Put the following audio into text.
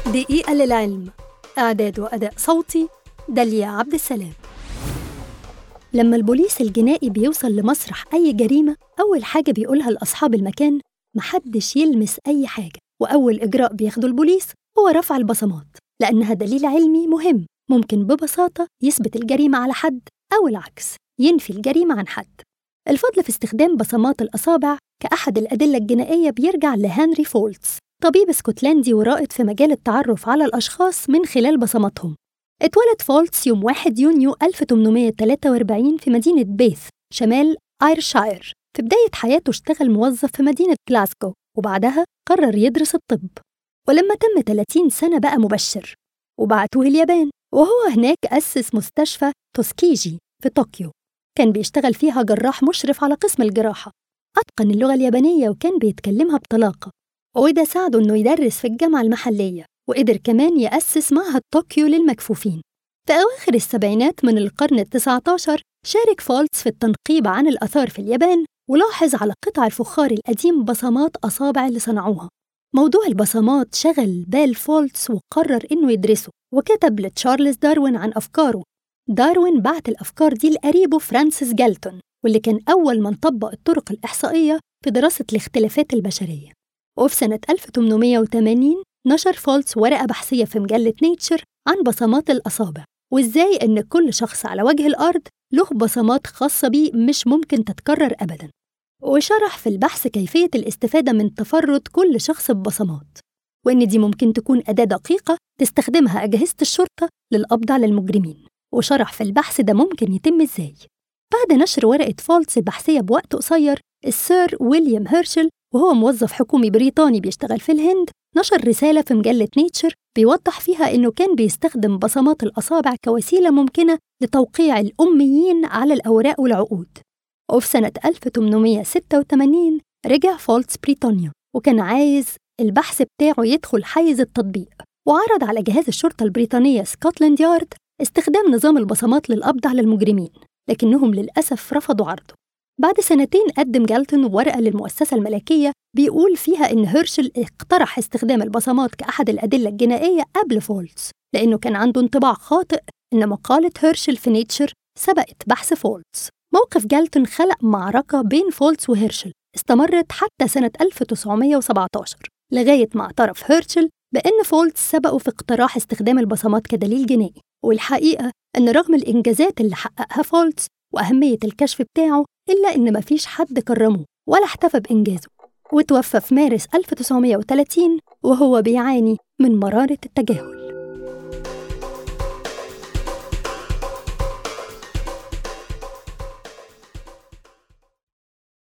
دقيقة للعلم إعداد وأداء صوتي داليا عبد السلام لما البوليس الجنائي بيوصل لمسرح أي جريمة أول حاجة بيقولها لأصحاب المكان محدش يلمس أي حاجة وأول إجراء بياخده البوليس هو رفع البصمات لأنها دليل علمي مهم ممكن ببساطة يثبت الجريمة على حد أو العكس ينفي الجريمة عن حد الفضل في استخدام بصمات الأصابع كأحد الأدلة الجنائية بيرجع لهنري فولتس طبيب اسكتلندي ورائد في مجال التعرف على الأشخاص من خلال بصماتهم اتولد فولتس يوم 1 يونيو 1843 في مدينة بيث شمال آيرشاير في بداية حياته اشتغل موظف في مدينة جلاسكو وبعدها قرر يدرس الطب ولما تم 30 سنة بقى مبشر وبعتوه اليابان وهو هناك أسس مستشفى توسكيجي في طوكيو كان بيشتغل فيها جراح مشرف على قسم الجراحة أتقن اللغة اليابانية وكان بيتكلمها بطلاقة وده ساعده إنه يدرس في الجامعة المحلية وقدر كمان يأسس معهد طوكيو للمكفوفين في أواخر السبعينات من القرن التسعة عشر شارك فولتس في التنقيب عن الآثار في اليابان ولاحظ على قطع الفخار القديم بصمات أصابع اللي صنعوها موضوع البصمات شغل بال فولتس وقرر إنه يدرسه وكتب لتشارلز داروين عن أفكاره داروين بعت الأفكار دي لقريبه فرانسيس جالتون واللي كان أول من طبق الطرق الإحصائية في دراسة الاختلافات البشرية وفي سنة 1880 نشر فولتس ورقة بحثية في مجلة نيتشر عن بصمات الأصابع وإزاي إن كل شخص على وجه الأرض له بصمات خاصة بيه مش ممكن تتكرر أبداً وشرح في البحث كيفية الاستفادة من تفرد كل شخص ببصمات وإن دي ممكن تكون أداة دقيقة تستخدمها أجهزة الشرطة للقبض على المجرمين وشرح في البحث ده ممكن يتم إزاي بعد نشر ورقة فولتس البحثية بوقت قصير السير ويليام هيرشل وهو موظف حكومي بريطاني بيشتغل في الهند نشر رسالة في مجلة نيتشر بيوضح فيها إنه كان بيستخدم بصمات الأصابع كوسيلة ممكنة لتوقيع الأميين على الأوراق والعقود وفي سنة 1886 رجع فولتس بريطانيا وكان عايز البحث بتاعه يدخل حيز التطبيق وعرض على جهاز الشرطة البريطانية سكوتلاند يارد استخدام نظام البصمات للقبض على المجرمين لكنهم للأسف رفضوا عرضه بعد سنتين قدم جالتون ورقة للمؤسسة الملكية بيقول فيها إن هيرشل اقترح استخدام البصمات كأحد الأدلة الجنائية قبل فولتس لأنه كان عنده انطباع خاطئ إن مقالة هيرشل في نيتشر سبقت بحث فولتس موقف جالتون خلق معركة بين فولتس وهيرشل استمرت حتى سنة 1917 لغاية ما اعترف هيرشل بأن فولتس سبقه في اقتراح استخدام البصمات كدليل جنائي والحقيقة أن رغم الإنجازات اللي حققها فولتس وأهمية الكشف بتاعه إلا إن مفيش حد كرمه ولا احتفى بإنجازه وتوفى في مارس 1930 وهو بيعاني من مرارة التجاهل